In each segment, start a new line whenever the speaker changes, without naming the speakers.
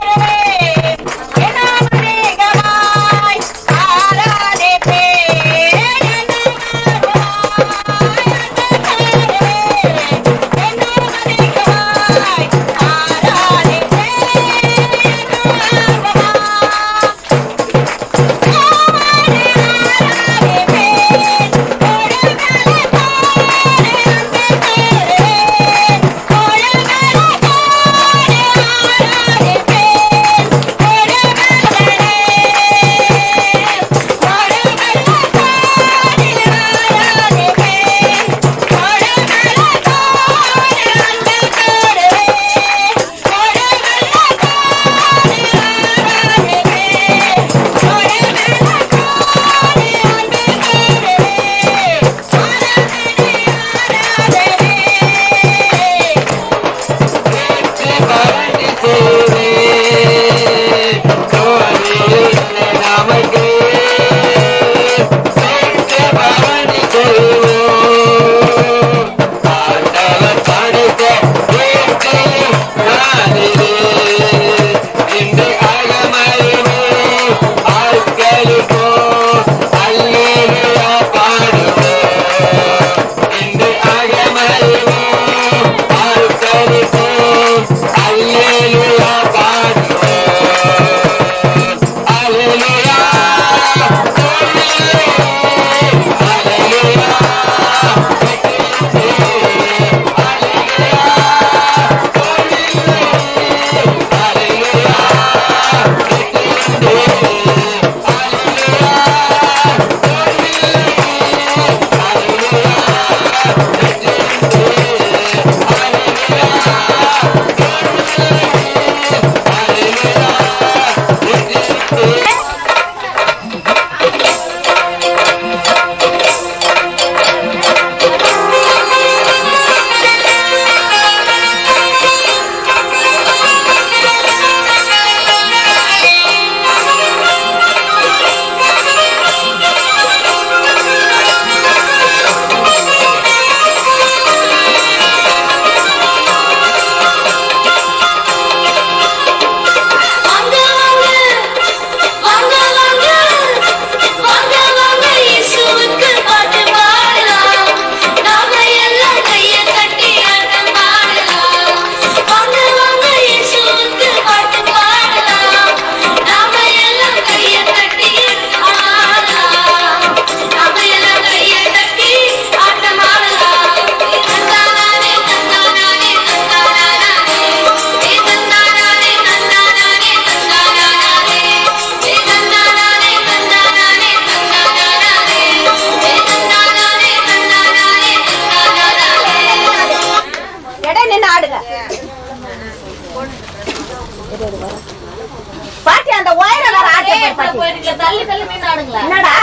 பாட்டி அந்த ஒயரை வேற ஆட்டி பாரு பாட்டி.
போயிட்டு தள்ளி தள்ளி நின்று ஆடுங்களேன்
என்னடா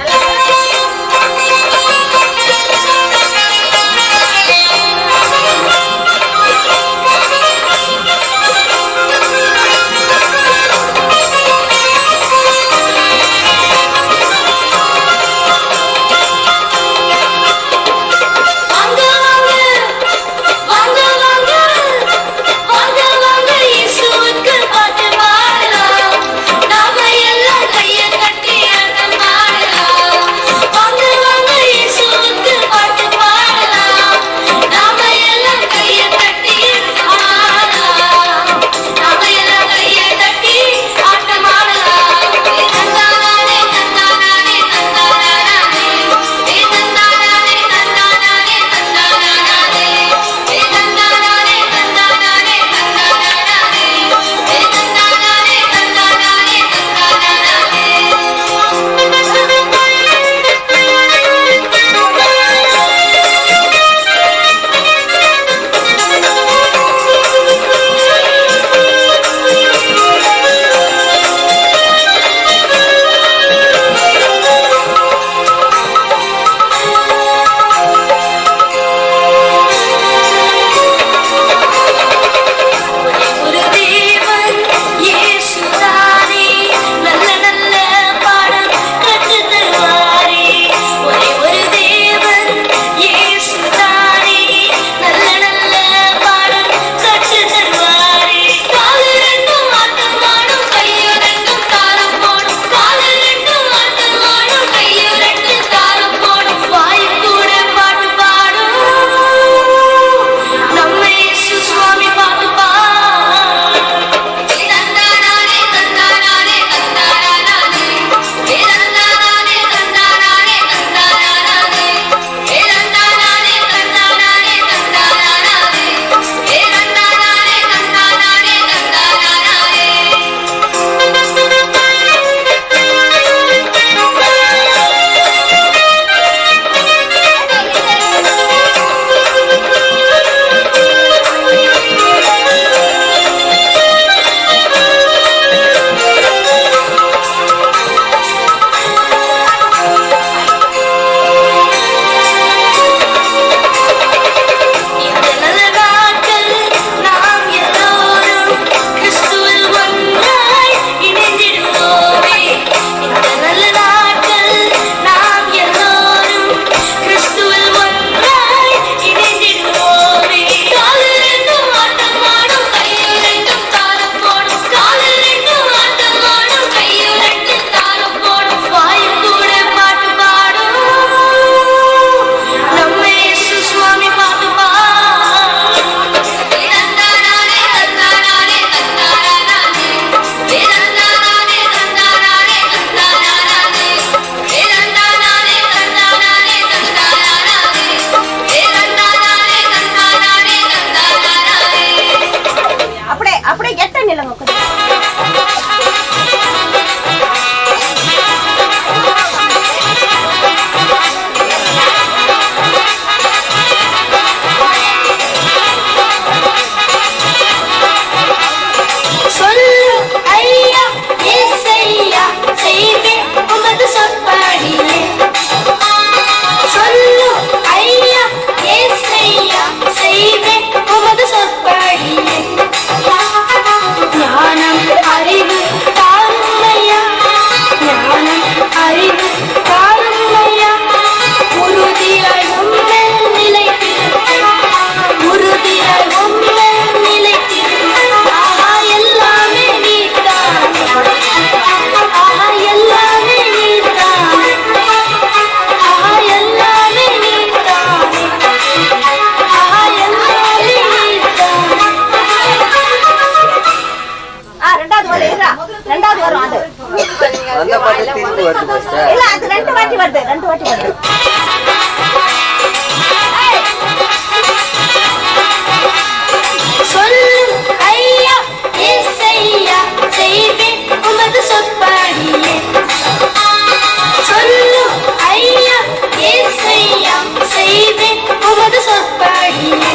வாங்க வாங்க வாங்க வாங்க வாங்க வாங்க இயேசுவுக்கு பாட்டு பாடலாம் நாம எல்லாம் கைய கட்டி ஆட்டம் ஆடலாம்
வருது ஃபர்ஸ்ட்
இல்ல அது ரெண்டு வாட்டி வருது ரெண்டு வாட்டி வருது
சொல்லு ஐயா ஏசையா செய்வேன் உமது சொற்படியே சொல்லு ஐயா ஏசையா செய்வேன் உமது சொற்படியே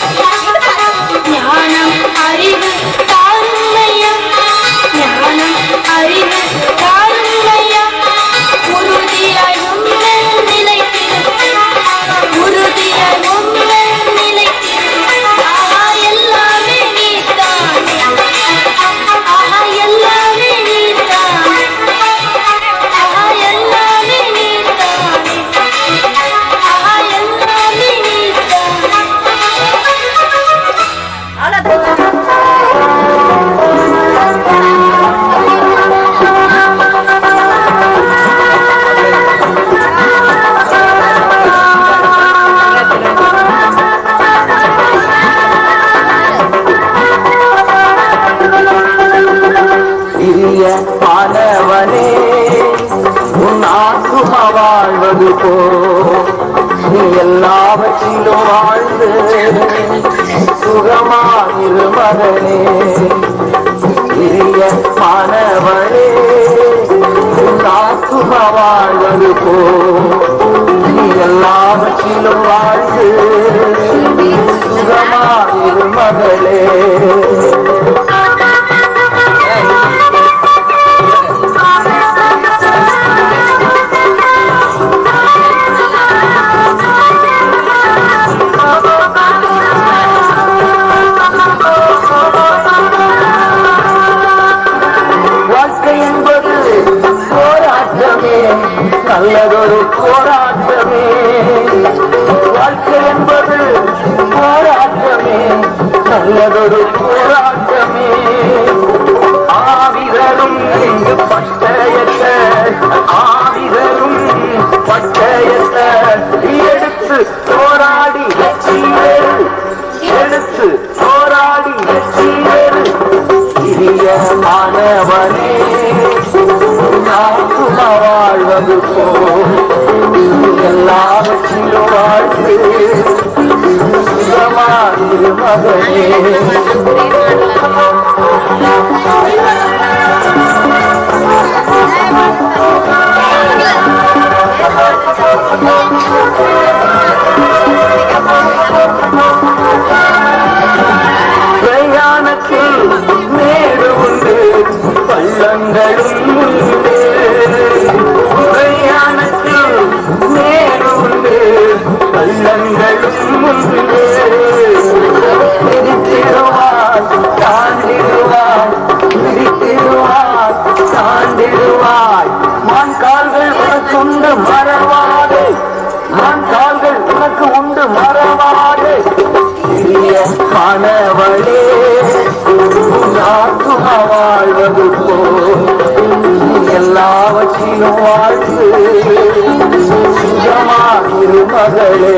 ஞானம் அறிவு தாருமையா ஞானம் அறிவு தாருமையா உறுதியாய் உண்மையில் நிலைத்திருப்பேன் உறுதியாய் உண்மையில் நிலைத்திருப்பேன் ஆஹா எல்லாமே நீதானே ஆஹா எல்லாமே நீதானே ஆஹா எல்லாமே நீதானே ஆஹா எல்லாமே நீதானே
அவ்வளவுதான்
இரிய மாணவனே உன் ஆத்துமா வாழ்வது போ நீ எல்லாவற்றிலும் வாழ்ந்து சுகமாயிரு மகனே இரிய மாணவனே உன் ஆத்துமா வாழ்வது போ நீ எல்லாவற்றிலும் வாழ்ந்து சுகமாயிரு மகளே வாழ்க்கை என்பது போராட்டமே நல்லதொரு போராட்டமே வாழ்க்கை என்பது போராட்டமே நல்லதொரு போராட்டமே ஆவிரலும் பட்டயத்த ஆவிரலும் பட்டயத்த எடுத்து போராடி வெற்றியேறு எடுத்து போராடி வெற்றியேறு சிறிய மாணவனே நாக்குமா வாழ்வது போல் எல்லாவற்றிலும் வாழ்ந்து சுகமாயிரு மகனே பிரயாணத்தில் மேடு உண்டு பள்ளங்களும் உண்டு பிரயாணத்தில் மேடு உண்டு பள்ளங்களும் உண்டு பிடித்திடுவார் தாண்டிடுவார் பிடித்திடுவார் தாண்டிடுவாய் மான் கால்கள் உனக்கு உண்டு மறவாது மான் கால்கள் உனக்கு உண்டு மறவாது சிறிய மாணவளே ஆத்துமா வாழ்வது போல் நீ எல்லாவற்றிலும் வாழ்ந்து சுகமாயிரு மகளே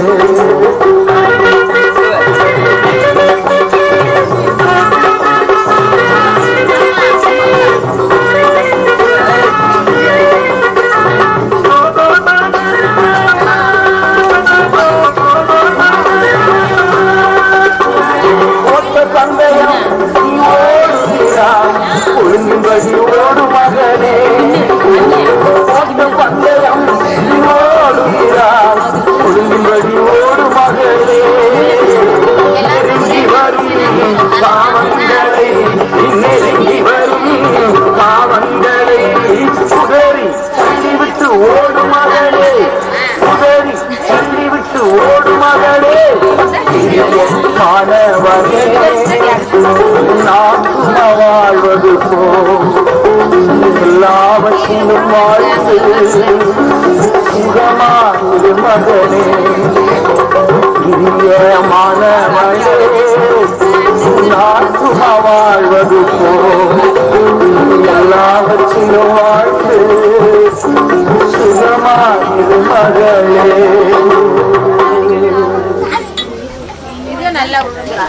ஓட்ட பந்தயம் நீ ஓடுகிறாய் ஒழுங்கின்படி ஓடு மகனே ஓட்ட பந்தயம் நீ ஓடுகிறாய் ஒழுங்கின்படி ஓடு மகளே நெருங்கி வரும் பாவங்களை நெருங்கி வரும் பாவங்களை புகரி தள்ளிவிட்டு ஓடு மகளே புகரி தள்ளிவிட்டு ஓடு மகளே மாணவனே நாக்கும வாழ்வது போ எல்லாவற்றிலும் வாழ்ந்து சுகமாயிரு மகனே இனிய மாணவனே நாக்கும வாழ்வது போ எல்லாவற்றிலும் வாழ்ந்து சுகமாயிரு மகளே
இது நல்லா விட்டுறா.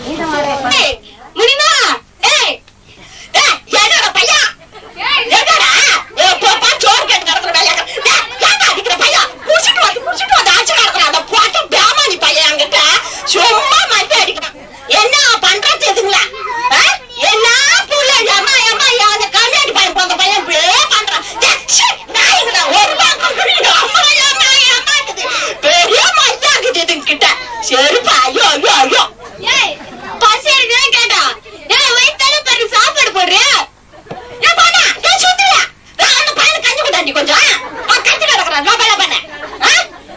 ஏய், முடியுமா? ஏய், ஏய், என்னோட பையன்? என்னடா? ஏய், போப்பா, சோறு கேட்டு கிடக்குற வேலையா இருக்கு. டேய், ஏன்டா அடிக்கிற பையன்? குடிச்சிட்டு வந்து, குடிச்சிட்டு வந்து அடிச்சு கிடக்குறான். அந்த போட்ட பேமானி பையன் என்கிட்ட சும்மா மண்டை அடிக்கிறான். என்ன பண்றது இதுங்களா? ஆ? என்ன புள்ள? ஏம்மா, ஏம்மா, அந்த கண்ணாடி பையன் போன்ற பையன் இப்படியே பண்றான். டேய், சீ, நாய்ங்களா, ஒரு பக்கம் குடிக்கிற. அம்மா, ஏம்மா, ஏம்மாங்குது. பெரிய மண்டை ஆகுது இதுங்கிட்ட. சரிப்பா, ஐயோ, ஐயோ, ஐயோ. ஏய், பசி இருக்குதுன்னு கேட்டா. ஏய், வயித்தால பாரு, சாப்பாடு போடுறியா? ஏய், போடா, ஏய், சுத்துறியா? நான் அந்த பையனுக்கு கஞ்சி கொண்டாண்டி கொஞ்சம். அவன் கஞ்சி கிடக்குறான், நான் வேலை பண்ணேன். ஆ?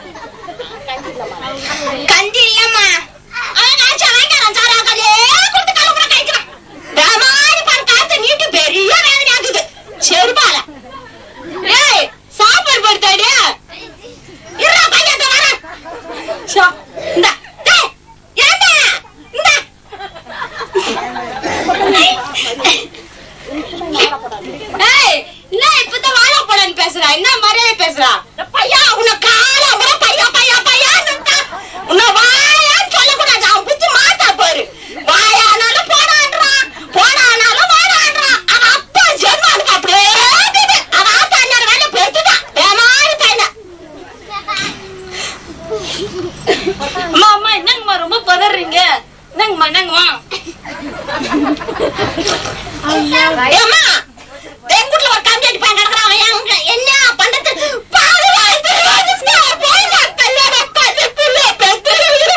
கஞ்சி இல்லம்மா. அவன் காய்ச்சி வாங்கிக்கிறான், சாரா கல்லே கொடுத்து கலப்புற கைக்கிறான். டமாரி பாரு, காத்தை நீட்டி பெரிய வேதனை ஆகுது. செருப்பால. ஏய், சாப்பாடு போடுத்தாடி. இருடா, பையன் வரேன். ஷோ, இந்தா, டேய், ஏண்டா? இந்தா. ஏய், என்ன இப்பதான் வாழைப்பழம்னு பேசுறா? என்ன மரியாதை பேசுறா? பையா, உன்னை காலாம்புற பையா, பையா, பையான்னுட்டா. உன்னை வாயான்னு சொல்லக்கூடாது. அவன் புத்தி மாத்தா பாரு. வாயானாலும் போடான்றான், போடானாலும் வாடான்றான். அவன் அப்பா ஜென்மம் அதுக்கு அப்படியே இருக்குது. அவன் ஆத்தா அண்ணாரு வேலை பெருத்துட்டான். ஏமாறி பையனை.
அம்மா அம்மா என்னங்கம்மா ரொம்ப பதறீங்க என்னங்கம்மா என்னங்கம்மா
ஏம்மா, எங்க வீட்ல ஒரு கம்பி அடிப்பான் கிடக்குறான். அவன் எங்க- என்ன பண்றது? பாரு, வாய்ப்பு வந்துச்சுன்னா போயிடா. கல்யாணம் பண்ணி புள்ள பெத்து.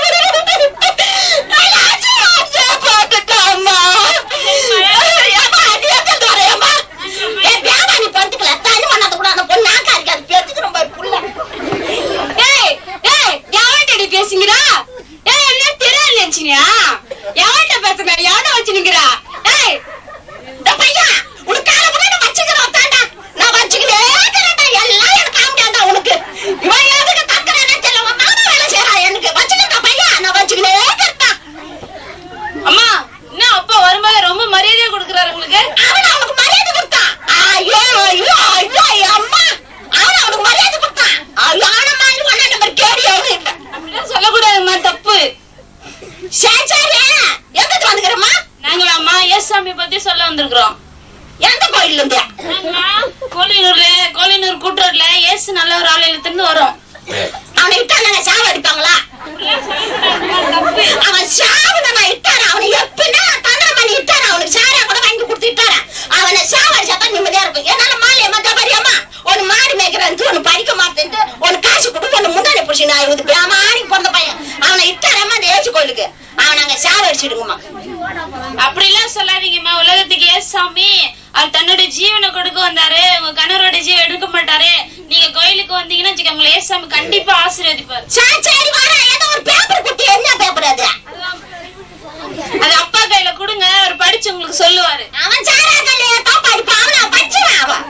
ஐயாச்சி, ஆச்சே போட்டுட்டாம்மா. ஏம்மா, அடி எடுத்துட்டு வரேம்மா. ஏய், வேணாம், நீ படுத்துக்கல. தண்ணி மண்ணாத்த கூட அந்த பொண்ணு நாக்கா இருக்கு. அது பெத்துக்கிறோம் பாரு, புள்ள. ஏய், ஏய், எவன்கிட்டடி பேசுகிறா? ஏய், என்ன தெரியாது நினைச்சினியா? எவன்கிட்ட பேசுற? எவனை வச்சு நிக்கிறா? ஏய், டேய் பையா, உனக்கு காலை கூட நான் வச்சுக்கிறேன் தாண்டா. நான் வச்சுக்கிட்டே இருக்கிறேன்டா. எல்லாம் எனக்கு காமிக்காண்டா உனக்கு. இவன் எதுக்கு தக்குறானே தெரியல. உன் மாமா வேலை செய்றான் எனக்கு. வச்சுக்கிட்டா பையா, நான் வச்சுக்கிட்டே இருக்கிறேன்டா.
அம்மா என்ன அப்பா வரும்போது ரொம்ப மரியாதையா கொடுக்குறாரு உங்களுக்கு
அவன் அவனுக்கு மரியாதை கொடுத்தான். ஐயோ, ஐயோ, ஐயோ, என் அம்மா. அவன் அவனுக்கு மரியாதை கொடுத்தான். ஐயோ, ஆனம்மா, இது ஒண்ணா நம்பர் கேடி அவனு இல்லை.
அப்படிலாம் சொல்லக்கூடாதும்மா தப்பு
சரி, சரி. எங்கிட்டு வந்துக்கிறேம்மா?
நாங்க அம்மா ஏசாமி பத்தி சொல்ல வந்திருக்கிறோம்
எந்த கோயில்ல இருந்து?
நாங்களா கோலினூர்ல கோலினூர் கூட்டுறோட்ல ஏசு நல்ல ஒரு ஆலயத்துல இருந்து வரோம்
அவனை இட்டா நாங்க சாவு அடிப்பாங்களா
அப்படிலாம் சொல்லக்கூடாதும்மா, தப்பு
அவன் சாவு நம்ம இட்டாரு அவனை எப்படின்னா தந்திரம் பண்ணி இட்டாரு அவனுக்கு சாரா கூட வாங்கி கொடுத்து இட்டாரு அவனை சாவு அடிச்சாதான் நிம்மதியா இருக்கும் என்னால மாலை மத்த பரியம்மா ஒன்னு மாடு மேய்க்கிறான் ஒன்னு படிக்க மாட்டேன்ட்டு ஒன்னு காசு கொடுத்து ஒன்னு முந்தானி பிடிச்சி நான் இது பேமாடி பிறந்த பையன் அவனை இட்டாரம்மா அந்த ஏசு கோயிலுக்கு அவன் நாங்க சாவு அடிச்சிடுங்கம்மா
அப்படிலாம் சொல்லாதீங்கம்மா உலகத்துக்கு ஏசாமி அவர் தன்னுடைய ஜீவனை கொடுக்க வந்தாரு உங்க கணவரோட ஜீவன் எடுக்க மாட்டாரு நீங்க கோயிலுக்கு வந்தீங்கன்னா வச்சுக்கோங்க உங்களை ஏசாமி கண்டிப்பா ஆசீர்வதிப்பாரு
சரி சரி வரேன் ஏதோ ஒரு பேப்பர் குட்டி என்ன பேப்பர் அது
அது அப்பா கையில கொடுங்க அவர் படிச்சு உங்களுக்கு சொல்லுவாரு
அவன் சாரா கல்லையா தான் படிப்பான் அவனை படிச்சிடான் அவன்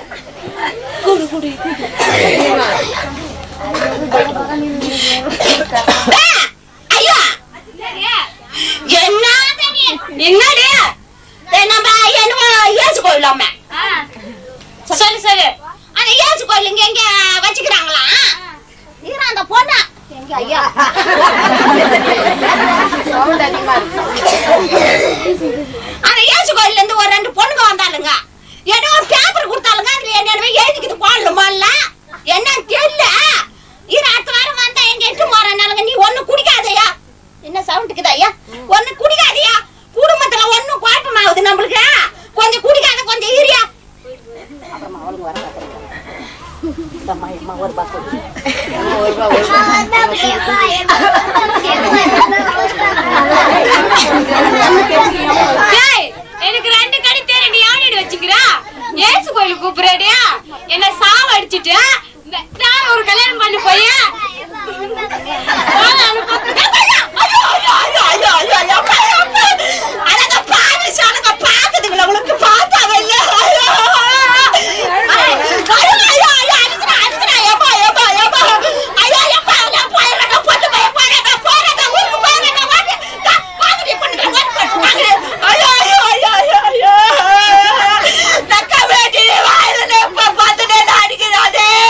ஏய், ஐயோ என்ன என்னடி ஏய், நம்ம என்னமோ இயேசு கோயிலாம
சரி சரி
அந்த இயேசு கோயில் இங்க எங்க வச்சுக்கிறாங்களா இரு அந்த பொண்ணு எங்க ஐயா அந்த இயேசு கோயில்ல இருந்து ஒரு ரெண்டு பொண்ணுங்க வந்தாளுங்க ஏதோ ஒரு பேப்பர் கொடுத்தாளுங்க அதுல என்னென்னவே எழுதிக்கிட்டு போடணுமால என்னன்னு தெரியல இரு அடுத்த வாரம் வந்தா எங்க எட்டு போறேன்னாலுங்க நீ ஒண்ணு குடிக்காதயா என்ன சவுண்டுக்குதா ஐயா ஒண்ணு குடிக்காதயா குடும்பத்துல ஒண்ணும் குழப்பமாகுது நம்மளுக்கு கொஞ்சம் குடிக்காத கொஞ்சம் ஈரியா
ஏய், எனக்கு ரெண்டு கடி தேர நீ யானடி வச்சுக்கிறா ஏசு கோயிலுக்கு கூப்பிடுறியா என்ன சாவ அடிச்சிட்டு இந்த- நான் ஒரு கல்யாணம் பண்ணி போய்
அழகா பாலிஷ் அழகா பாக்குதுங்களா உங்களுக்கு பார்த்தாவல்ல அடிக்கிறாதே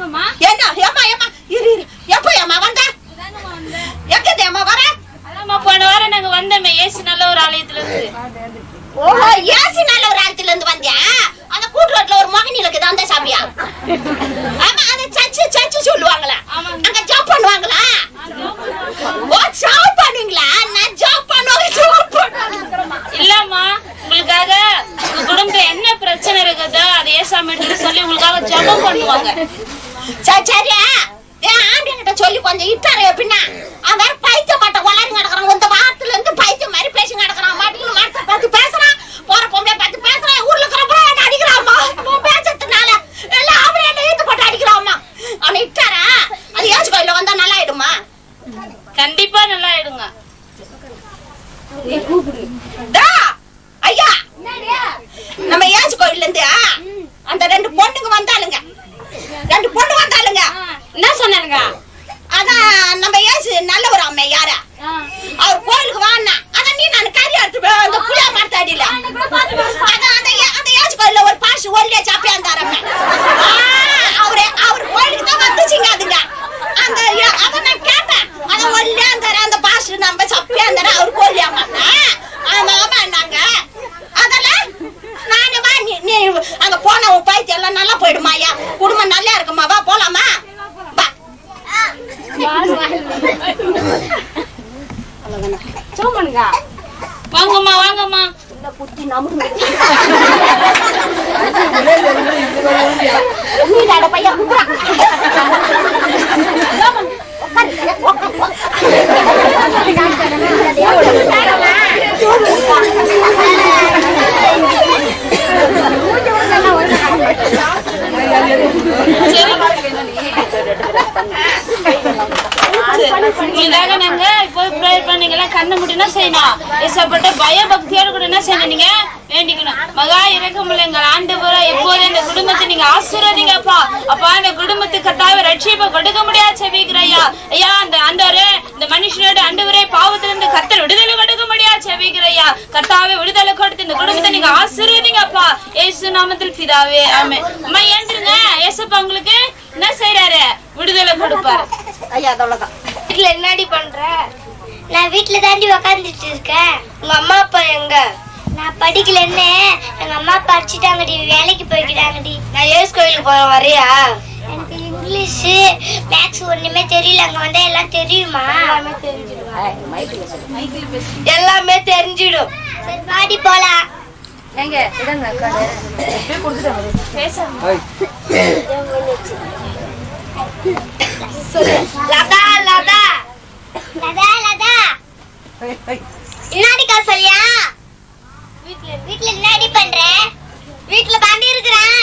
வாங்கம்மா
என்ன ஏம்மா ஏம்மா இரு இரு எப்போ ஏம்மா வந்த எங்கது ஏம்மா வர
அதாம்மா போன வாரம் நாங்க வந்தோமே ஏசு நல்ல ஒரு ஆலயத்துல இருந்து
ஓஹோ ஏசி நல்ல ஒரு ஆலயத்துல இருந்து வந்தியா அந்த கூட்டு ரோட்ல ஒரு மகன் இருக்குது அந்த சாமியா ஆமா அந்த சர்ச்சு சர்ச்சு சொல்லுவாங்களா
ஆமாங்க.
அங்க ஜாப் பண்ணுவாங்களா ஓ ஜாப் பண்ணுவீங்களா நான் ஜாப் பண்ணுவாங்க ஜாப் பண்ணுவாங்க
இல்லம்மா உங்களுக்காக உங்க குடும்பத்துல என்ன பிரச்சனை இருக்குதோ அதை ஏசாமிட்டு சொல்லி உங்களுக்காக ஜெபம் பண்ணுவாங்க
சரி சரியா ஏன் ஆண்டியன்கிட்ட சொல்லி கொஞ்சம் இட்டாரு பின்ன அவன் வேற பைத்தியம் மாட்ட வளரி நடக்கிறான் இந்த வாரத்துல இருந்து பைத்தியம் மாதிரி பேசி நடக்கிறான் மாட்டுக்கு மாட்டை பார்த்து பேசுறான் போற பொம்பளை பார்த்து பேசுறான் ஊர்ல இருக்கிறப்ப என்ன அடிக்கிறாம்மா நான் பேசுறதுனால எல்லாம் அவரே என்ன ஈத்து போட்டு அடிக்கிறாம்மா அவனை இட்டாரா அது ஏசு கோயில வந்தா நல்லா ஆயிடுமா
கண்டிப்பா நல்லா ஆயிடுங்க
டா, ஐயா நம்ம ஏசு கோயில்ல இருந்து அந்த ரெண்டு பொண்ணுங்க வந்தாளுங்க ரெண்டு பொண்ணு வந்தாளுங்க
என்ன சொன்னாருங்க
அதான் நம்ம ஏசு நல்லவர் அம்மா யாரா அவர் கோயிலுக்கு வான்னா அதான் நீ நான் கறி எடுத்து அந்த புளியா மாத்தாடியில அதான் அந்த ஏ- அந்த ஏசு கோயில்ல ஒரு பாசு ஒல்லியா சாப்பியா இருந்தாரம்மா அவரே அவர் கோயிலுக்கு தான் வந்துச்சுங்க அதுங்க அந்த ஏ- அதான் நான் கேட்டேன் அதான் ஒல்லியா இருந்தாரு அந்த பாசு நம்ம சப்பியா இருந்தாரு அவர் கோயிலியா மாத்தா ஆமா ஆமா நாங்க அதெல்லாம் நானு வா நீ நீ அங்க போன உன் பைத்தியம் எல்லாம் நல்லா போயிடுமாயா குடும்பம் நல்லா இருக்குமா வா போலாமா வா
வாங்கம்மா வாங்கம்மா
நீ பையன் குப்புறா
உங்களுக்காக நாங்க இப்போ ப்ரேயர் பண்ணீங்களா கண்ணு முடினா செய்யணும் ஏசப்பட்ட பய பக்தியோட கூட என்ன செய்யணும் நீங்க வேண்டிக்கணும் மகா இறக்கமுள்ள எங்கள் ஆண்டவரா எப்போதும் இந்த குடும்பத்தை நீங்க ஆசீர்வதிங்கப்பா அப்பா இந்த குடும்பத்துக்கு கத்தாவை ரட்சிப்பை கொடுக்க முடியாது செவிக்கிற ஐயா ஐயா அந்த ஆண்டவரே இந்த மனுஷனோட ஆண்டவரே பாவத்துல இருந்து கத்தர் விடுதலை கொடுக்க முடியாது செவிக்கிற ஐயா கத்தாவை விடுதலை கொடுத்து இந்த குடும்பத்தை நீங்க ஆசீர்வதிங்கப்பா ஏசு நாமத்தில் பிதாவே ஆமே அம்மா ஏந்துருங்க ஏசப்பா உங்களுக்கு என்ன செய்யறாரு விடுதலை கொடுப்பாரு
ஐயா அவ்வளவுதான்
வீட்ல என்னடி பண்ற நான் வீட்ல தாண்டி உக்காந்துட்டு இருக்கேன் உங்க அம்மா அப்பா எங்க நான் படிக்கலன்னு எங்க அம்மா அப்பா அடிச்சிட்டாங்கடி வேலைக்கு போய்க்கிறாங்கடி நான் ஏஸ் கோயிலுக்கு போறேன் வரியா எனக்கு இங்கிலீஷ் மேக்ஸ் ஒண்ணுமே தெரியல அங்க வந்தா எல்லாம் தெரியுமா எல்லாமே தெரிஞ்சிடும் சரி பாடி போலாம் லதா லதா லதா லதா என்னடிக்கா சொல்லியா வீட்ல வீட்ல என்னடி பண்ற வீட்ல தாண்டி இருக்கிறேன்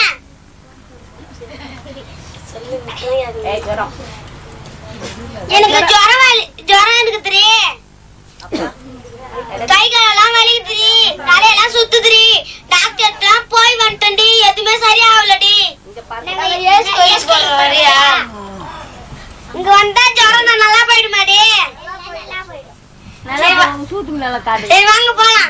எனக்கு ஜுரம் வலி ஜுரம் இருக்குதுரி கை காலெல்லாம் வலிக்குதுரி தலையெல்லாம் சுத்துதுரி டாக்டர் போய் வந்துட்டேன்டி எதுவுமே சரியாகலடி வரியா இங்க வந்தா ஜுரம் தான் நல்லா போயிடுமாடி சரி வா- சரி வாங்க போலாம்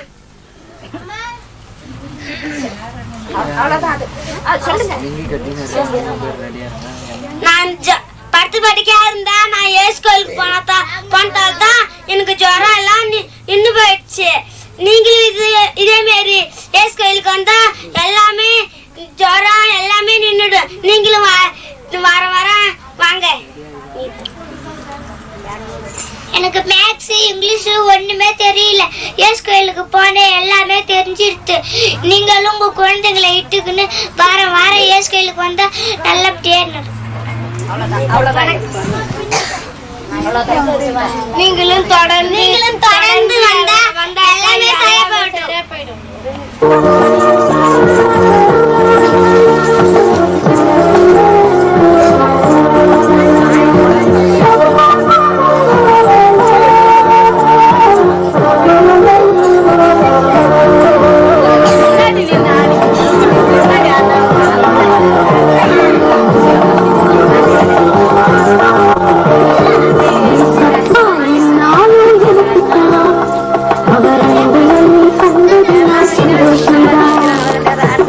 நான் ஜ- பத்து படிக்கா இருந்தா நான் ஏஸ் கோயிலுக்கு போனாதா போனதால்தான் எனக்கு ஜுரம் எல்லாம் நி- நின்னு போயிடுச்சு நீங்களும் இது இதே மாரி ஏஸ் கோயிலுக்கு வந்தா எல்லாமே ஜுரம் எல்லாமே நின்னுடும் நீங்களும் வா- வர வர வாங்க எனக்கு மேக்ஸ் இங்கிலீஷ் ஒண்ணுமே தெரியல ஏஸ் கோயிலுக்கு போனேன் எல்லாமே தெரிஞ்சிருச்சு நீங்களும் உங்க குழந்தைங்களை இட்டுக்குன்னு வாரம் வாரம் ஏஸ் கோயிலுக்கு வந்தா நல்லபடியா நடக்கும் நீங்களும் தொடர்ந்து நீங்களும் தொடர்ந்து வந்தா வந்தா எல்லாமே சரியா போயிடும்
அவர் அன்பை கண்டது நான் சந்தோஷம்தான்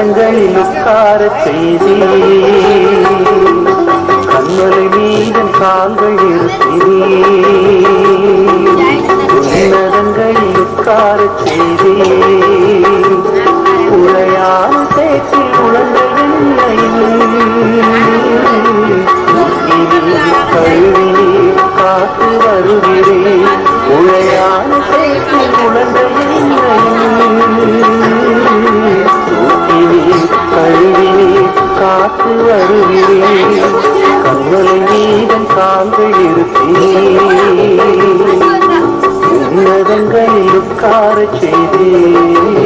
உன்னதங்களில் உட்கார செய்தி கண்மலை மீதன் கால்கள் இருத்தினி உன்னதங்களில் உட்கார செய்தி உளையான சேற்றில் உழந்த கழுவி காத்து வருகிறேன் உளையான சேற்றில் உழந்த கழுவி காத்து வருகிறேன் கண்மலை மீதன் கால்கள் இருப்பேன் உன்னதங்களில் உட்கார செய்தேன்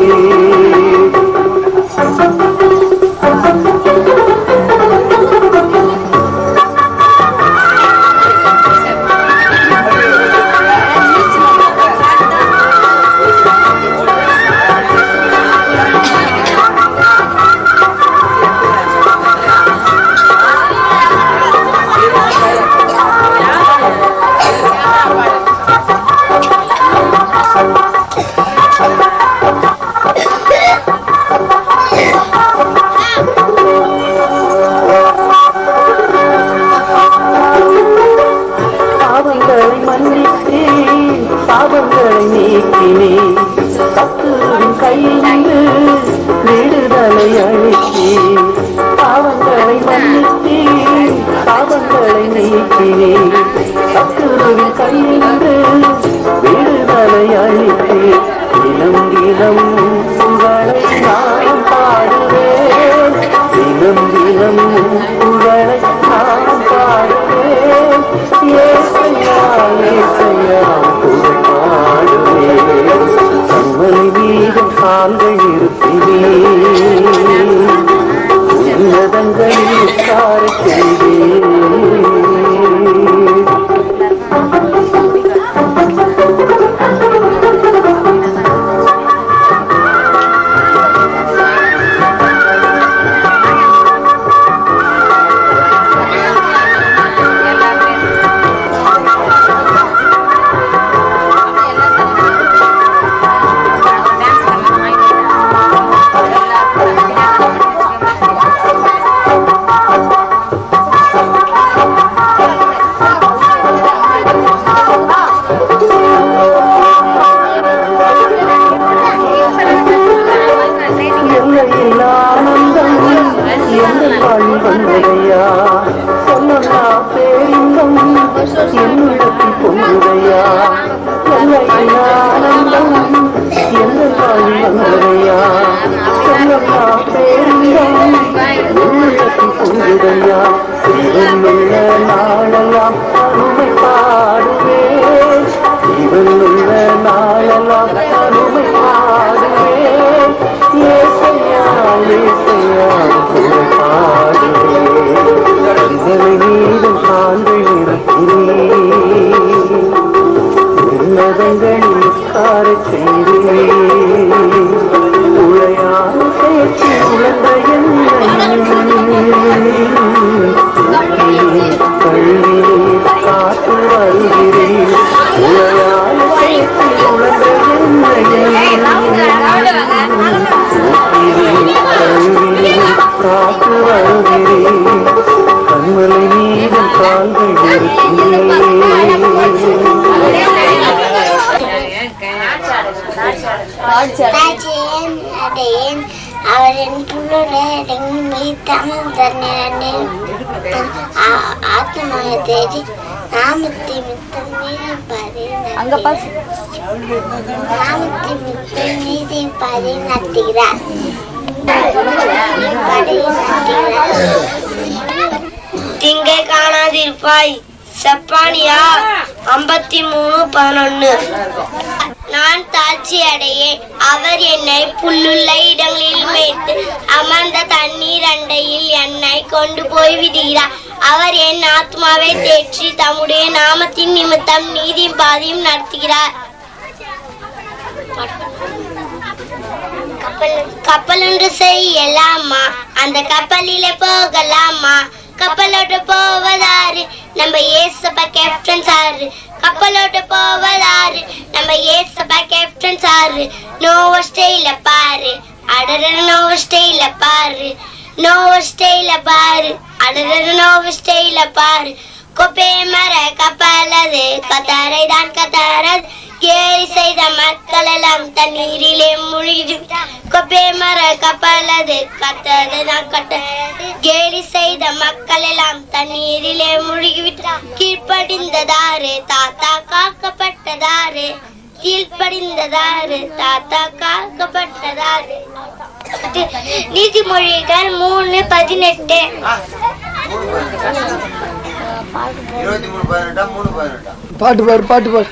பாவங்களை மன்னித்தேன் பாவங்களை நீக்கினேன் கத்துவின் கையிலிருந்து விடுதலை அளித்தேன் பாவங்களை மன்னித்தேன் பாவங்களை நீக்கினேன் கத்துருவின் கையிலிருந்து விடுதலை அளித்தேன் தினம் தினம் புகழை நான் பாடுவேன் தினம் தினம் புகழை நான் பாடுவேன் ஏசையா ஏசையா புகழ் பாடுவேன் கண்மலை மீதும் கால்கள் இருப்பினேன் உன்னதங்களில் உட்கார செய்வேன் எல்லையில் ஆனந்தம் எங்கள் வாழ் வந்ததையா சொல்லா பேரின்பம் என்னிடத்தில் பொங்குதையா எல்லையில் ஆனந்தம் எங்கள் வாழ் வந்ததையா சொல்லா பேரின்பம் என்னிடத்தில் பொங்குதையா இவனுள்ள நாளெல்லாம் அருமை பாடுவேன் இவனுள்ள நாளெல்லாம் அருமை பாடுவேன் ஏசையா ஏசையா புகழ் பாடுவேன் கண்களை நீரும் கால்கள் இருக்கிறேன் உன்னதங்களில் உட்கார செய்தேன் உளையான பேச்சு உழந்த கல்வி காத்து வருகிறேன் உளையான பேச்சு உழந்த காத்து வருகிறேன் கண்மலை மீதும் கால்கள் இருக்கிறேன்
ராஜேன் அடையேன் அவரின் புல்லுடன் மீத்தாமல் தன்னை ஆத்மாய தேடி நாமத்தை மித்தம் நீதி பாதி
அங்க பாஸ்
நாமத்தை மித்தம் நீதி பாதி நடத்துகிறார் பாடி நடத்துகிறார் திங்கை காணாதிருப்பாய் செப்பானியா ஐம்பத்தி மூணு பதினொன்னு நான் தாட்சி அடையேன் அவர் என்னை புல்லுள்ள இடங்களில் மேய்த்து அமர்ந்த தண்ணீர் அண்டையில் என்னை கொண்டு போய் விடுகிறார் அவர் என் ஆத்மாவை தேற்றி தம்முடைய நாமத்தின் நிமித்தம் நீதியும் பாதியும் நடத்துகிறார் கப்பல் கப்பல் ஒன்று செய்யலாமா அந்த கப்பலிலே போகலாமா கப்பலோட போவதாரு நம்ம ஏசப்பா கேப்டன் சாரு கப்பலோட போவதாரு நம்ம ஏசப்பா கேப்டன் சாரு நோவ ஸ்டேல பாரு அடட நோவ ஸ்டைல பாரு நோவ ஸ்டைல பாரு அடட நோவ ஸ்டைல பாரு கொப்பே மர கப்பலது கத்தாரை தான் கத்தாரது கேலி செய்த மக்கள் எல்லாம் தண்ணீரிலே மூழ்கி கொப்பே மர கப்பலது கத்தது தான் கட்ட கேலி செய்த மக்கள் எல்லாம் தண்ணீரிலே மூழ்கிவிட்டு கீழ்ப்படிந்ததாரு தாத்தா காக்கப்பட்டதாரு கீழ்ப்படிந்ததாரு தாத்தா காக்கப்பட்டதாரு நீதிமொழிகள் மூணு பதினெட்டு
இருபத்தி மூணு பதினெட்டா மூணு பதினெட்டா
பாட்டு பாடு பாட்டு பாடு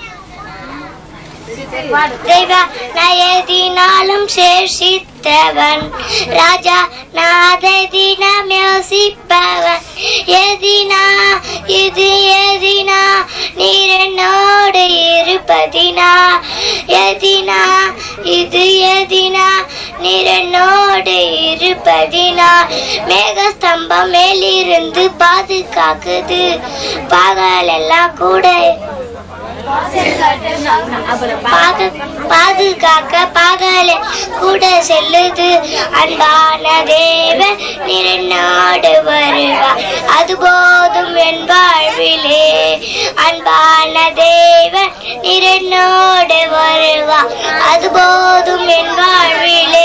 தேவா நான் எதினாலும் சேஷித்தவன் ராஜா நாததினம் யோசிப்பவன் எதினா இது எதினா நீர் என்னோடு இருப்பதினா எதினா இது எதினா நீர் என்னோடு இருப்பதினா மேகஸ்தம்பம் மேலிருந்து பாதுகாக்குது பகலெல்லாம் கூட பாது- பாதுகாக்க பகல கூட செல்லுது அன்பான தேவன் நிறநாடு வருவா அது போதும் என் வாழ்விலே அன்பான தேவன் நிறநாடு வருவா அது போதும் என் வாழ்விலே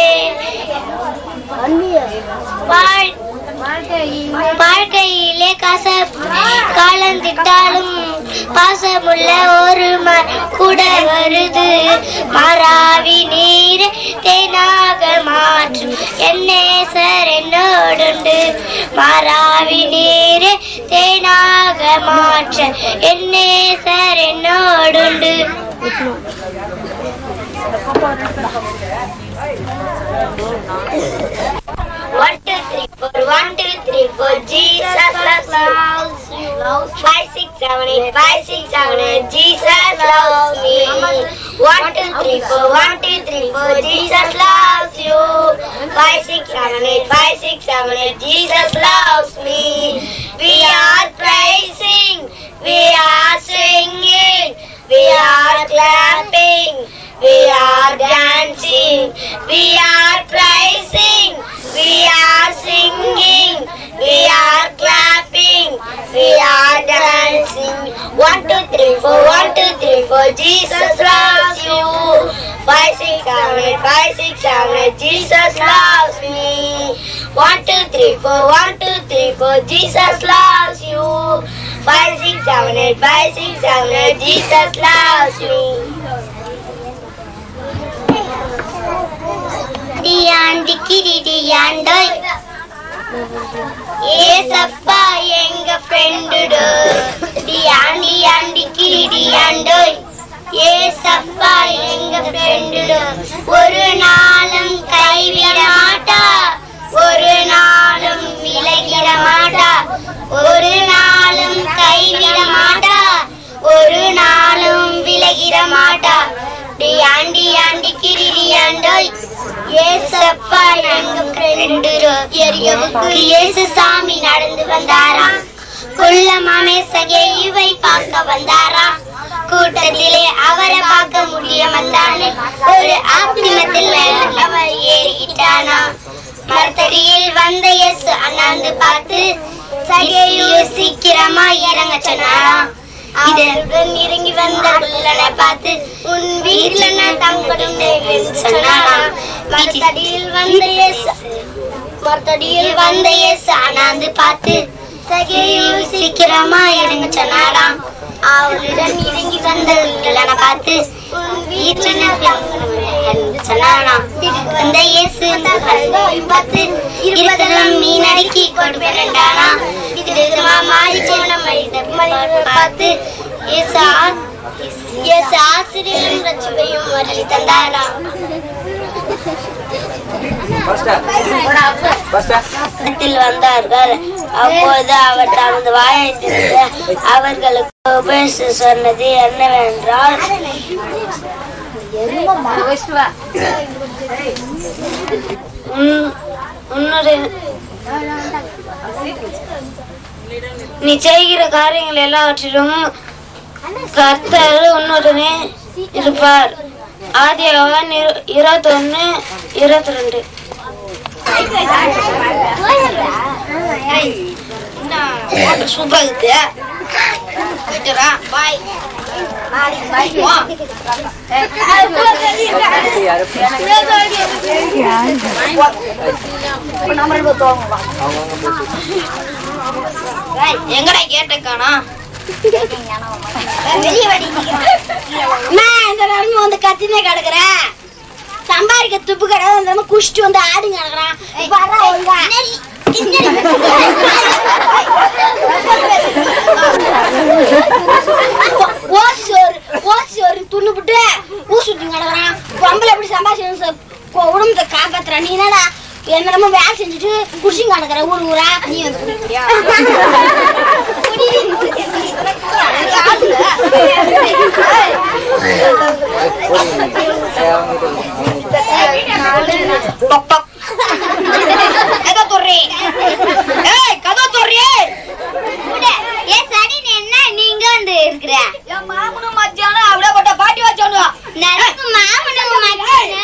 வாழ் வாழ்க்கையிலே கசப்பு கலந்திட்டாலும் பாசமுள்ள ஒரு ம- கூட வருது மறாவி நீர் தேனாக மாற்றும் என்னே சார் என்னோடுண்டு மறாவி நீர் தேனாக மாற்ற என்னே சார் என்னோடுண்டு One, two, three, four. One, two, three, four. Jesus loves you. Five, six, seven, eight. Five, six, seven, eight. Jesus loves me. One, two, three, four. One, two, three, four. Jesus loves you. Five, six, seven, eight. Five, six, seven, eight. Jesus loves me. We are praising. We are singing. We are clapping. We are dancing. We are praising. We are singing. We are clapping. We are dancing. One, two, three, four. One, two, three, four. Jesus loves you. Five, six, seven, eight. Five, six, seven, eight. Jesus loves me. One, two, three, four. One, two, three, four. Jesus loves you. Five, six, seven, eight. Five, six, seven, eight. Jesus loves me. டியாண்டி கிரிடியாண்டோய் ஏசப்பா எங்க ஃப்ரெண்டுடு டியாண்டி aunty கிரிடியாண்டோய் ஏசப்பா எங்க ஃப்ரெண்டுடு ஒரு நாளும் கைவிட மாட்டா ஒரு நாளும் விலகிட மாட்டா ஒரு நாளும் கைவிட மாட்டா ஒரு நாளும் விலகிட மாட்டா டியாண்டி ஆண்டி கிரிடியாண்டோய் ஏசப்பா எங்க ஃப்ரெண்டு எரியவுக்கு இயேசு சாமி நடந்து வந்தாரா குள்ளமாமே சகையுவை பார்க்க வந்தாரா கூட்டத்திலே அவரை பார்க்க முடிய வந்தானே ஒரு ஆத்திமத்தில் அவர் ஏறிட்டானா மரத்தடியில் வந்த இயேசு அண்ணாந்து பார்த்து சகையு சீக்கிரமா இறங்க சொன்னாரா இதனுடன் இறங்கி வந்த குள்ளனை பார்த்து உன் வீட்டுல நான் தங்கடும் சொன்னாராம் மரத்தடியில் வந்த இயேசு மரத்தடியில் வந்த இயேசு அண்ணாந்து பார்த்து சகையில் சீக்கிரமா இறங்க சொன்னாராம் அவருடன் இறங்கி வந்த குள்ளனை பார்த்து உன் வீட்டுல நான் தங்கணும் சொன்னாராம் அந்த இயேசு பார்த்து இருபதெல்லாம் மீன் அடுக்கி கொடுப்பேன்டானா விதவிதமா மாறி போன மனிதர் பார்த்து இயேசு ஆ- இயேசு ஆசிரியரும் ரட்சிப்பையும் வரலி தந்தாராம் இடத்தில் வந்தார்கள் அப்போது அவர் தமது வாயை திறந்து அவர்களுக்கு உபதேச சொன்னது என்னவென்றால் உன்- உன்னுடைய நீ செய்கிற காரியங்கள் எல்லாவற்றிலும் கர்த்தர் உன்னுடனே இருப்பார் ஆதியாகமம் இரு- இருபத்தொன்னு இருபத்தி ரெண்டு
என்ன சூப்பரா இருக்கு வச்சுறா பாய் எங்கடா கேட்டக்கானா
நான் இந்த நேரமும் வந்து கத்தினே கிடக்குறேன் சம்பாதிக்க துப்பு கிடையாது அந்த மாதிரி குஷ்டு வந்து ஆடி கிடக்குறான் வர ஒழுங்கா ஓசி ஒரு ஓசி ஒரு துண்ணுபிட்டு ஊசுட்டு கிடக்குறான் பொம்பளை எப்படி சம்பாதிச்சு உடம்புல காப்பாத்துற நீ என்னடா என்னமோ வேலை செஞ்சுட்டு குடிச்சுங்க கிடக்குற ஊர் ஊரா நீ வந்து குடிக்கிறியா?
கதை தொர்றி ஏய் கதை தொர்றி
ஏ சரி என்ன நீங்க வந்து இருக்கிற
என் மாமனும் மச்சானும் அப்படியே போட்ட பாட்டி வச்சோன்னு
எனக்கு மாமனும் மச்சானு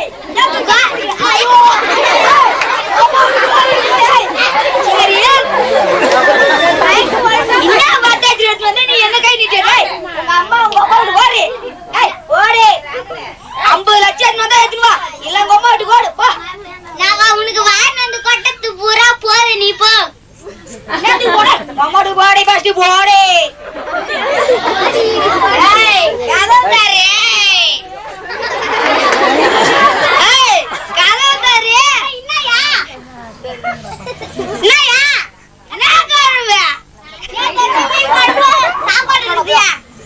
என்ன வார்த்தை வந்து நீ என்ன கை நீட்டே உங்க அம்மா உங்க அப்பா வீட்டுக்கு ஓடு ஏய் ஓடு ஐம்பது லட்சம் எடுத்துன்னு வந்தா எடுத்துன்னு வா இல்ல உங்க அம்மா வீட்டுக்கு ஓடு போ
நான் அவனுக்கு வாரின அந்த கொட்டத்து பூரா போற நீ போ
என்னத்துக்கு போட உங்க அம்மா வீட்டுக்கு போடி ஃபர்ஸ்ட் போடி ஏய் கதவு தாரு ஏய் கதவு தாரு
என்னையா என்னையா என்ன காரணம் சாப்பாடு இருக்குதியா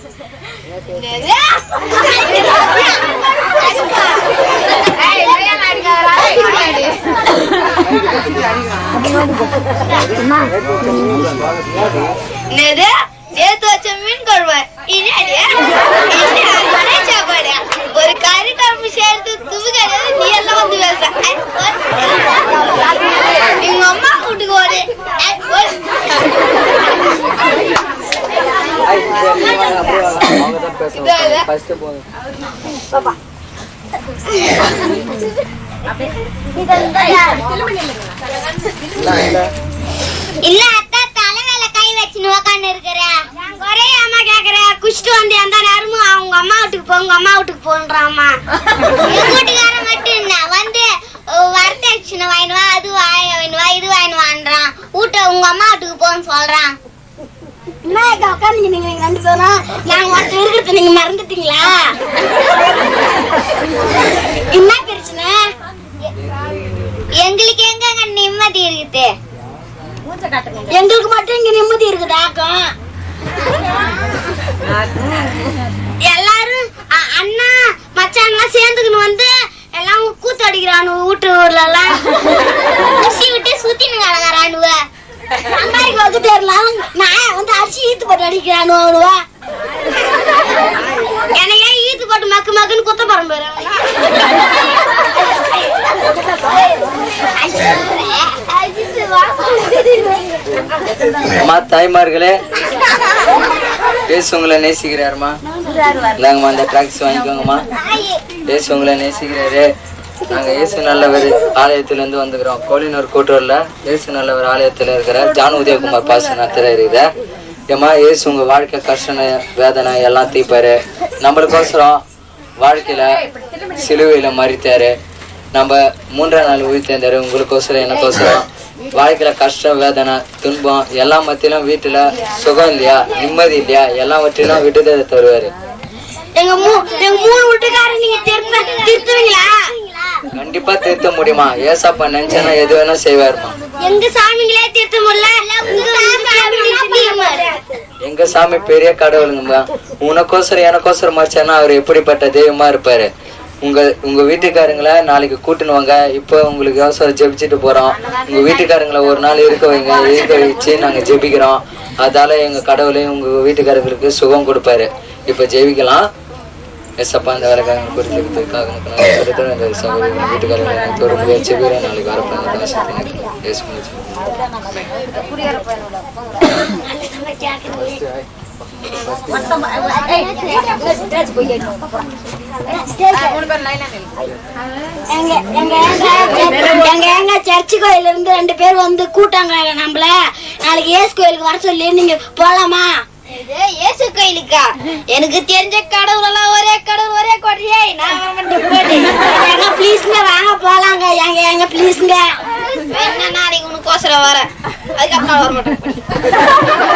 என்னது நேத்து வச்ச மீன் குழம்பு என்னடி என்ன மலை சாப்பாடு ஒரு கறி குழம்பு சேர்த்து துவு கிடையாது நீ எல்லாம் வந்து பேசுற ஐ, ஓடு. எங்க அம்மா வீட்டுக்கு ஓடு ஐ, ஓடு.
இல்ல அத்தா தலை மேல கை வச்சுன்னு உக்காந்து இருக்கிற ஒரே அம்மா கேக்குற குஷ்டு வந்து எந்த நேரமும் அவங்க அம்மா வீட்டுக்கு போ உங்க அம்மா வீட்டுக்கு போன்றாமா எங்க வீட்டுக்காரன் மட்டும் என்ன வந்து வரதட்சணை வாங்கிட்டு வா அது வாங்கிட்டு வா இது வாங்கிட்டு வான்றான் வீட்டை உங்க அம்மா வீட்டுக்கு போன்னு சொல்றான் என்ன உட்காந்து நீங்க ரெண்டு பேரும் நாங்க ஒருத்தர் இருக்கிறது நீங்க மறந்துட்டீங்களா என்ன பிரச்சனை எங்களுக்கு எங்க நிம்மதி இருக்குது எங்களுக்கு மட்டும் இங்க நிம்மதி இருக்குதாக்கம் எல்லாரும் அ- அண்ணா மச்சான்லாம் சேர்ந்துக்கணும் வந்து எல்லாம் கூத்து அடிக்கிறானு வீட்டு ஊர்ல எல்லாம் குசி விட்டு சுத்தின்னு கிடக்குறானுவ சம்பாதிக்க வந்துட்டே இருந்தாலும் நான் வந்து அரிசி ஈத்து போட்டு அடிக்கிறானு அவனுவ எனக்கு ஏன் ஈத்து போட்டு மக்கு மக்குன்னு குத்த பரம்பு
அம்மா தாய்மார்களே பேசு உங்களை நேசிக்கிறாருமா இந்தாங்கம்மா இந்த ட்ராக்ஸ் வாங்கிக்கோங்கம்மா ஏசு உங்களை நேசிக்கிறாரு நாங்க இயேசு நல்லவர் ஆலயத்துல இருந்து வந்துக்கிறோம் கோழினூர் கூட்டுறவுல இயேசு நல்லவர் ஆலயத்துல இருக்கிற ஜான் உதயகுமார் பாச நடத்துற இருக்குது ஏமா இயேசு உங்க வாழ்க்கை கஷ்டம் வேதனை எல்லாம் தீப்பாரு நம்மளுக்கோசரம் வாழ்க்கையில சிலுவையில மறித்தாரு நம்ம மூன்றாம் நாள் உயிர்த்தேந்தாரு உங்களுக்கோசரம் எனக்கோசரம் வாழ்க்கையில கஷ்டம் வேதனை துன்பம் எல்லா மத்தியிலும் வீட்டுல சுகம் இல்லையா நிம்மதி இல்லையா எல்லாவற்றிலும் விடுதலை தருவாரு
எங்க மூ எங்க மூணு வீட்டுக்காரர் நீங்க திருத்த திருத்துவீங்களா
கண்டிப்பா திருத்த முடியுமா ஏசாப்பா நினைச்சேன்னா எது வேணா செய்வாருமா
எங்க சாமிங்களே திருத்த முடியல உங்க சாமி திருத்திடுவாரு.
எங்க சாமி பெரிய கடவுளுங்கம்மா உனக்கோசரம் எனக்கோசரம் மறிச்சானா அவர் எப்படிப்பட்ட தெய்வமா இருப்பாரு உங்க உங்க வீட்டுக்காரங்கள நாளைக்கு கூட்டுன்னு வாங்க இப்போ உங்களுக்கு அவசரம் ஜெபிச்சுட்டு போறோம் உங்க வீட்டுக்காரங்கள ஒரு நாள் இருக்க வைங்க இருக்க வச்சு நாங்க ஜெபிக்கிறோம் அதால எங்க கடவுளையும் உங்க வீட்டுக்காரங்களுக்கு சுகம் கொடுப்பாரு இப்ப ஜெபிக்கலாம் எஸ்அப்பா அந்த வேலைக்காக குறிப்பிட்டதுக்காக உமக்கு நன்றி செலுத்துறேன் இந்த சகோதரி வீட்டுக்காரங்க தொடர்ந்து வச்சுக்கிறேன் நாளைக்கு வரப்போ எனக்கு இயேசு
எங்க எங்க எங்க எங்க எங்க சர்ச்சு கோயில்ல இருந்து ரெண்டு பேர் வந்து கூட்டாங்க நம்மள நாளைக்கு ஏசு கோயிலுக்கு வர சொல்லி நீங்க போலாமா இது ஏசு கோயிலுக்கா எனக்கு தெரிஞ்ச கடவுள் எல்லாம் ஒரே கடவுள் ஒரே கொடியே நான் வர மாட்டேன் ப்ளீஸ்ங்க வாங்க போலாங்க எங்க எங்க ப்ளீஸ்ங்க என்ன நாளைக்கு உனக்கு கோசரம் வரேன் அதுக்கப்புறம் வர மாட்டேன்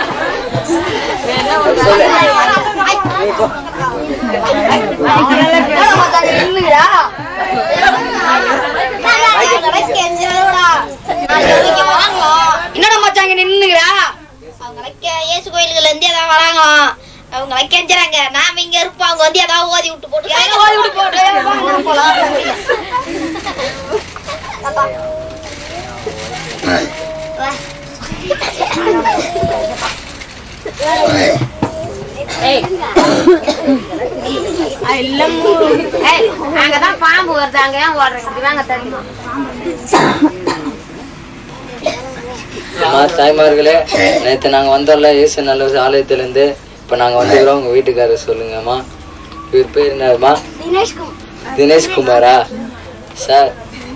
என்னடா மச்சாங்க நின்னுகிறா அவங்க இயேசு கோயிலுக்குள்ள இருந்து ஏதாவது வராங்க அவங்க கெஞ்சுறாங்க நாம இங்க இருப்போம் அவங்க வந்து ஏதாவது ஓதி விட்டு போட்டு ஓதி விட்டு போட்டு போலாம்
அங்கதான் பாம்பு வருது அங்க ஏன் ஓடுறீங்க இப்படி வாங்க தள்ளி
அம்மா தாய்மார்களே நேற்று நாங்கள் வந்தோம்ல இயேசு நல்ல ஆலயத்திலேருந்து இப்போ நாங்கள் வந்துக்கிறோம் உங்கள் வீட்டுக்காரர் சொல்லுங்கம்மா இவர் பேர் என்னம்மா
தினேஷ்
தினேஷ் குமாரா சார்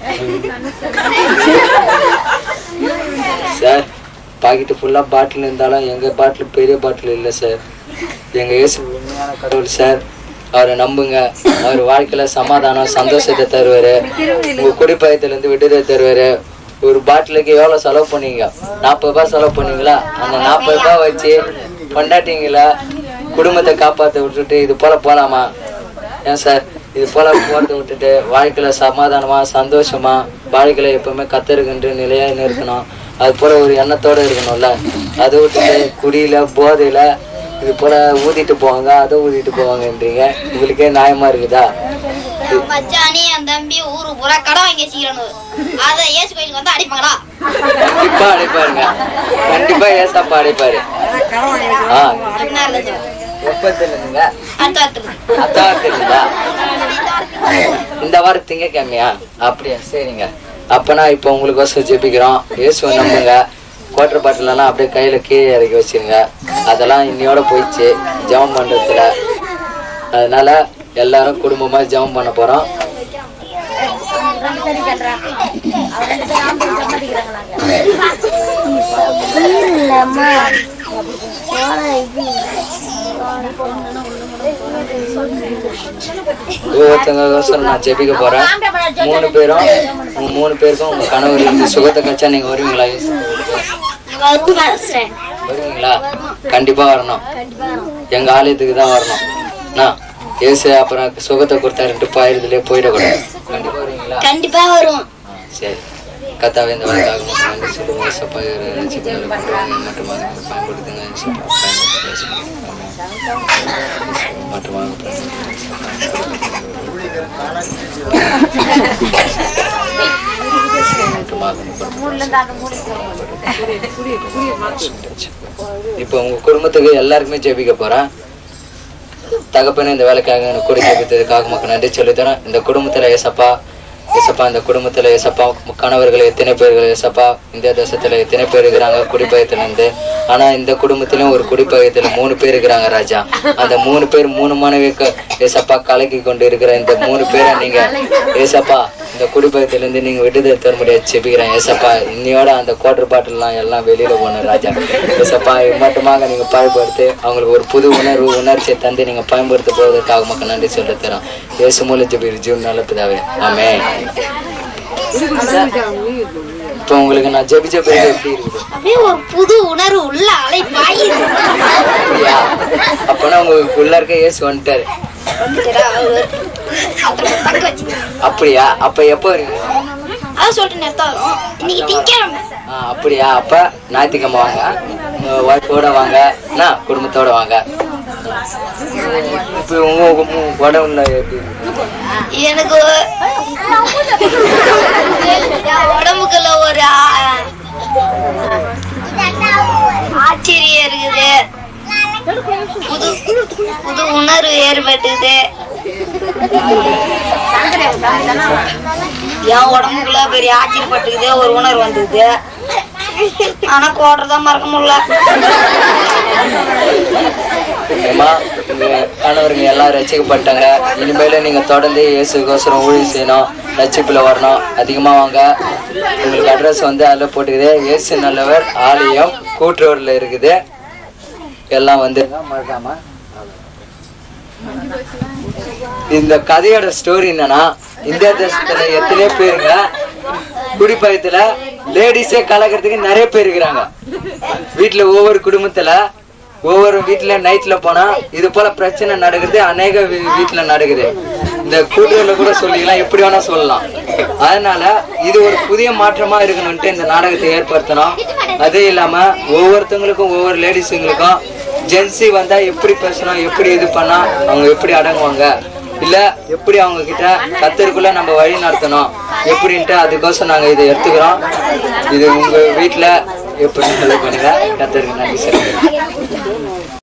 சார் பாக்கெட்டு ஃபுல்லாக பாட்டில் இருந்தாலும் எங்கள் பாட்டில் பெரிய பாட்டில் இல்லை சார் எங்கள் இயேசு உண்மையான கடவுள் சார் அவரை நம்புங்க அவர் வாழ்க்கையில சமாதானம் சந்தோஷத்தை தருவாரு உங்க குடிப்பயத்திலேருந்து விடுதலை தருவாரு ஒரு பாட்டிலுக்கு எவ்வளவு செலவு பண்ணீங்க நாற்பது ரூபாய் செலவு பண்ணீங்களா அந்த நாற்பது ரூபாய் வச்சு கொண்டாட்டிங்களா குடும்பத்தை காப்பாத்த விட்டுட்டு இது போல போலாமா ஏன் சார் இது போல போறதை விட்டுட்டு வாழ்க்கையில சமாதானமா சந்தோஷமா வாழ்க்கையில எப்பவுமே கத்தருக்குன்ற நிலையா இருக்கணும் அது போல ஒரு எண்ணத்தோட இருக்கணும்ல அதை விட்டுட்டு குடியில போதையில இது போல ஊதிட்டு போவாங்க அதை ஊதிட்டு போவாங்கன்றீங்க உங்களுக்கே நியாயமா இருக்குதா
மச்சானி என் தம்பி ஊரு பூரா கடை வாங்கி வச்சுக்கிறணும் அத ஏசு கோயிலுக்கு வந்து அடிப்பாங்களா
கண்டிப்பா அடைப்பாருங்க கண்டிப்பா ஏசாப்பா அடைப்பாரு ஆ
என்ன இருந்துச்சு
எப்பத்துல இருந்துங்க
அடுத்த வாரத்துல
அத்தாத்துங்களா இந்த வாரம் திங்கக்கிழமையா அப்படியா சரிங்க அப்பனா இப்போ உங்களுக்கு வசதி ஜெபிக்கிறோம் இயேசுவை நம்புங்க குவாட்டர் பாட்டில் எல்லாம் அப்படியே கையில கீழே இறக்கி வச்சிருங்க அதெல்லாம் இன்னையோட போயிடுச்சு ஜெபம் பண்றதுல அதனால எல்லாரும் குடும்பமா ஜெபம் பண்ண போறோம் ஒவ்வொருத்தங்க நான் ஜெபிக்க போறேன் மூணு பேரும் உங்க மூணு பேருக்கும் உங்க கணவர் இருந்து சுகத்தை கச்சா நீங்க வருவீங்களா இயேசு? வருவீங்களா கண்டிப்பா வரணும் எங்க ஆலயத்துக்கு தான் வரணும் என்ன? இயேசு அப்புறம் சுகத்தை கொடுத்தாருன்ட்டு பாயிரத்துலயே போயிடக்கூடாது கண்டிப்பா வருவீங்களா
கண்டிப்பா வரும்
சரி கத்தாவே இந்த வழக்காக உங்களுக்கு நன்றி சொல்லுங்க ஏசப்பா இவரை ரட்சிப்பு நல்ல பண்ணுவாங்க மற்றும் அதை பயன்படுத்துங்க ஏசப்பா மற்றும் இப்போ உங்க குடும்பத்துக்கு எல்லாருக்குமே ஜெபிக்க போறேன் தகப்பனே இந்த வேலைக்காக எனக்கு கூட ஜெபித்ததுக்காக மக்கள் நன்றி சொல்லித்தரேன் இந்த குடும்பத்துல ஏசப்பா ஏசப்பா இந்த குடும்பத்துல ஏசப்பா கணவர்கள் எத்தனை பேர்கள் ஏசப்பா இந்திய தேசத்துல எத்தனை பேர் இருக்கிறாங்க குடிப்பயத்துல இருந்து ஆனா இந்த குடும்பத்திலும் ஒரு குடிப்பயத்துல மூணு பேர் இருக்கிறாங்க ராஜா அந்த மூணு பேர் மூணு மனைவி ஏசப்பா கலக்கி கொண்டு இருக்கிற இந்த மூணு பேரை நீங்க ஏசப்பா இந்த குடிப்பயத்துல இருந்து நீங்க விடுதலை தர முடியாது செபிக்கிறேன் ஏசப்பா இன்னையோட அந்த குவார்டர் பாட்டில்லாம் எல்லாம் வெளியில போகணும் ராஜா ஏசப்பா இது மட்டுமாக நீங்க பயன்படுத்தி அவங்களுக்கு ஒரு புது உணர்வு உணர்ச்சியை தந்து நீங்க பயன்படுத்த போவதற்காக மக்கள் நன்றி சொல்ல தரோம் இயேசு மூலம் ஜெபிக்கிற ஜீவன் நல்ல பிதாவே ஆமே இப்போ உங்களுக்கு நான் ஜெபிச்ச பிறகு எப்படி இருக்குது
அப்படியே ஒரு புது உணர்வு உள்ள அலை பாயுது
அப்படியா அப்பனா உங்களுக்கு உள்ள இருக்க இயேசு வந்துட்டாரு அப்படியா அப்ப எப்போ வருவீங்க
அதான் சொல்லிட்டு நேரத்தா வரும் இன்னைக்கு திங்கிழமை
ஆ, அப்படியா அப்ப ஞாயிற்றுக்கிழமை வாங்க உங்க ஒய்ஃபோட வாங்க என்ன குடும்பத்தோட வாங்க இப்போ உங்க உங்க உடம்புல எப்படி இருக்கு?
எனக்கு என் உடம்புக்குள்ள ஒரு ஆ- ஆச்சரியம் இருக்குது புது புது உணர்வு ஏற்பட்டது என் உடம்புக்குள்ள பெரிய ஆச்சரியப்பட்டுக்குது ஒரு உணர்வு வந்தது ஆனா கோட்டதான் மறக்க முடியல
ஏம்மா உங்க கணவருங்க எல்லாம் ரசிக்கப்பட்டாங்க இனிமேல நீங்க தொடர்ந்து இயேசுக்கோசரம் ஊழியம் செய்யணும் ரட்சிப்புல வரணும் அதிகமா வாங்க உங்களுக்கு அட்ரஸ் வந்து அதில் போட்டுக்குது இயேசு நல்லவர் ஆலயம் கூட்டுறவுல இருக்குது எல்லாம் வந்து மறக்காம இந்த கதையோட ஸ்டோரி என்னன்னா இந்தியா தேசத்துல எத்தனையோ பேருங்க குடிப்பயத்துல லேடிஸே கலக்கிறதுக்கு நிறைய பேர் இருக்கிறாங்க வீட்டுல ஒவ்வொரு குடும்பத்துல ஒவ்வொரு வீட்டுல நைட்ல போனா இது போல பிரச்சனை நடக்குது அநேக வீ- வீட்டுல நடக்குது இந்த கூட்டுறவுல கூட சொல்லிக்கலாம் எப்படி வேணா சொல்லலாம் அதனால இது ஒரு புதிய மாற்றமா இருக்கணும்ட்டு இந்த நாடகத்தை ஏற்படுத்தணும் அது இல்லாம ஒவ்வொருத்தவங்களுக்கும் ஒவ்வொரு லேடிஸுங்களுக்கும் ஜென்சி வந்தா எப்படி பேசணும் எப்படி இது பண்ணா அவங்க எப்படி அடங்குவாங்க இல்ல எப்படி அவங்க கிட்ட கத்தருக்குள்ள நம்ம வழி நடத்தணும் எப்படின்ட்டு அதுக்கோசம் நாங்க இதை எடுத்துக்கிறோம் இது உங்க வீட்டுல எப்படி பண்ணுங்க கத்தருக்கு நன்றி சொல்லுங்க